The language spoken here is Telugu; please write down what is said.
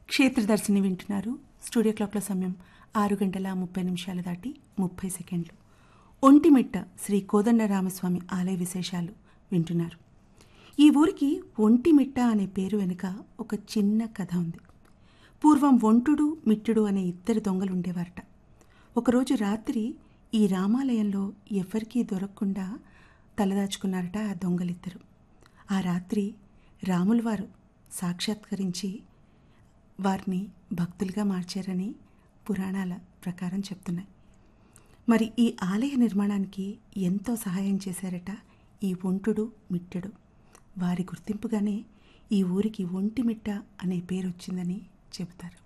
క్షేత్రదర్శిని వింటున్నారు స్టూడియో క్లాక్ల సమయం ఆరు గంటల ముప్పై నిమిషాలు దాటి ముప్పై సెకండ్లు ఒంటిమిట్ట శ్రీ కోదండరామస్వామి ఆలయ విశేషాలు వింటున్నారు ఈ ఊరికి ఒంటిమిట్ట అనే పేరు వెనుక ఒక చిన్న కథ ఉంది పూర్వం ఒంటుడు మిట్టుడు అనే ఇద్దరు దొంగలు ఉండేవారట ఒకరోజు రాత్రి ఈ రామాలయంలో ఎవ్వరికీ దొరకకుండా తలదాచుకున్నారట ఆ దొంగలిద్దరు ఆ రాత్రి రాముల వారు సాక్షాత్కరించి వారిని భక్తులుగా మార్చారని పురాణాల ప్రకారం చెప్తున్నాయి మరి ఈ ఆలయ నిర్మాణానికి ఎంతో సహాయం చేశారట ఈ ఒంటుడు మిట్టడు వారి గుర్తింపుగానే ఈ ఊరికి ఒంటిమిట్ట అనే పేరు వచ్చిందని చెబుతారు